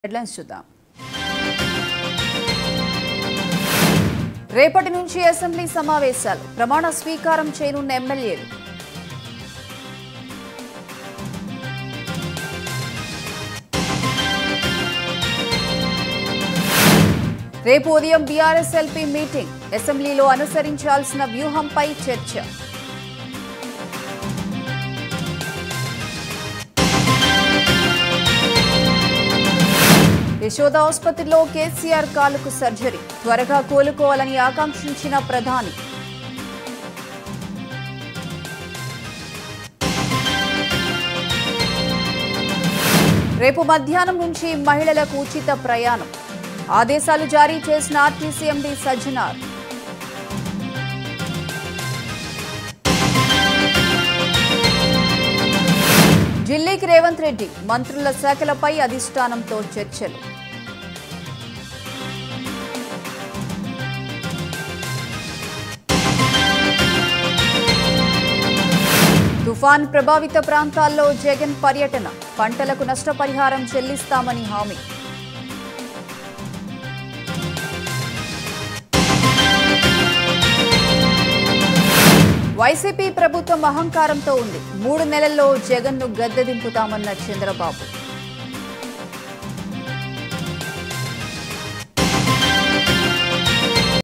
headlines చూద్దాం రేపటి నుంచి అసెంబ్లీ సమావేశాలు ప్రమాణ స్వీకారం చేయనున్న ఎమ్మెల్యేలు రేపు ఉదయం బీఆర్ఎస్ ఎల్పీ మీటింగ్ అసెంబ్లీలో అనుసరించాల్సిన వ్యూహంపై చర్చ యశోద ఆసుపత్రిలో కేసీఆర్ కాలుకు సర్జరీ త్వరగా కోలుకోవాలని ఆకాంక్షించిన ప్రధాని రేపు మధ్యాహ్నం నుంచి మహిళలకు ఉచిత ప్రయాణం ఆదేశాలు జారీ చేసిన ఆర్టీసీ ఎండీ సజ్జనార్ ఢిల్లీకి రేవంత్ రెడ్డి మంత్రుల శాఖలపై అధిష్టానంతో చర్చలు తుఫాన్ ప్రభావిత ప్రాంతాల్లో జగన్ పర్యటన పంటలకు నష్టపరిహారం చెల్లిస్తామని హామీ వైసీపీ ప్రభుత్వం అహంకారంతో ఉంది మూడు నెలల్లో జగన్ను గద్దె దింపుతామన్న చంద్రబాబు